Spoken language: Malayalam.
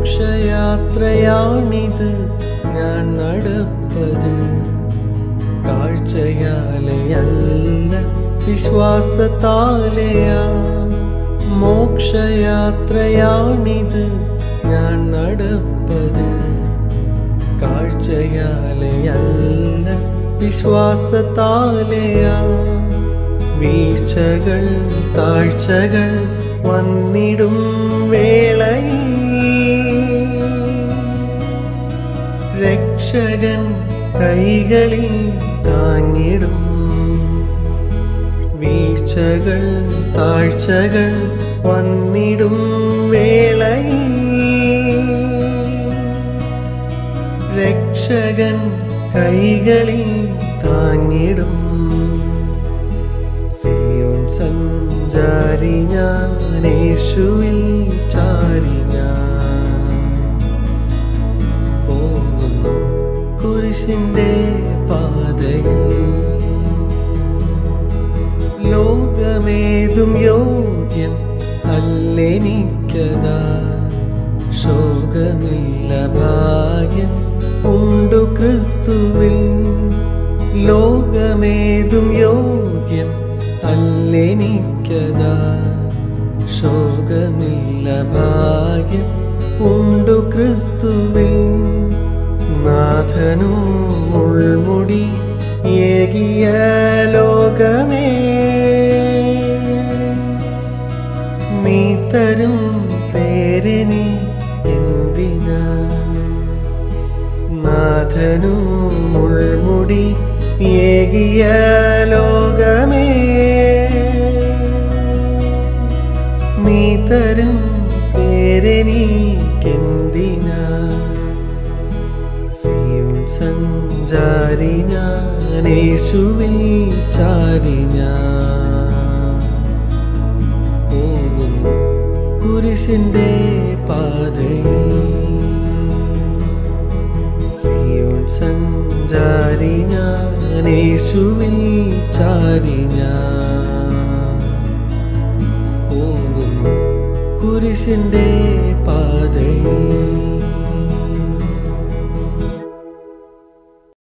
മോക്ഷയാത്രയാണിത് ഞാൻ നടപ്പത് കാഴ്ചയാലെയല്ല വിശ്വാസത്താലെയാ മോക്ഷയാത്രയാണിത് ഞാൻ നടപ്പത് കാഴ്ചയാലെയല്ല വിശ്വാസത്താലെയാ വീഴ്ചകൾ താഴ്ചകൾ വന്നിടും വേളയിൽ രക്ഷകൻ കൈകളിൽ താങ്ങിടും വീഴ്ചകൾ താഴ്ചകൾ വന്നിടും വേളയിൽ രക്ഷകൻ കൈകളിൽ താങ്ങിടും സിയോൻ സഞ്ചാരി ഞാൻ യേശുവിൽ ചാരി ഞാൻ പോകുന്നു കുരിശിന്റെ പാതയിൽ ലോകമേതും യോഗ്യം അല്ലെനിക്കതാ ശോകമില്ല ഭാഗ്യം ഉണ്ടു ക്രിസ്തുവിൽ ലോകമേതും യോഗ്യം അല്ലെനിക്കതാ ശോകമില്ല ഭാഗ്യം ഉണ്ടു ക്രിസ്തുവിൽ നാഥനും മുൾമുടി ഏകിയ ലോകമേ നീ തരും പേരിനി എന്തിനാ നാഥനു മുൾമുടി ഏകിയ ലോകമേ നീ തരും പേരെനിക്കെന്തിനാ സിയോൻ സഞ്ചാരി ഞാൻ യേശുവിൽ ചാരി ഞാൻ പോകുന്നു കുരിശിന്റെ പാതയിൽ സിയോൻ സഞ്ചാരി ഞാൻ യേശുവിൽ ചാരി ഞാൻ പോകുന്നു കുരിശിന്റെ പാതയിൽ